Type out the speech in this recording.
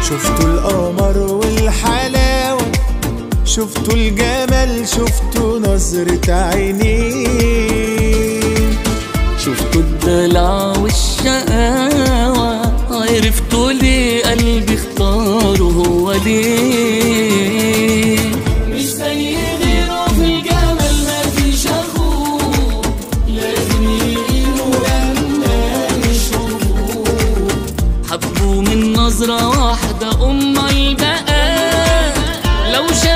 شفتوا القمر والحلاوة شفتوا الجمال شفتوا نظرة عينيه شفتوا الدلع والشقاوة عرفتوا ليه قلبي اختاره هو ليه مش زي غيره في الجمال مفيش اخوه لازم يغيروا لما يشوفوه حبوا من نظرة واحدة أم البقاء لو شاف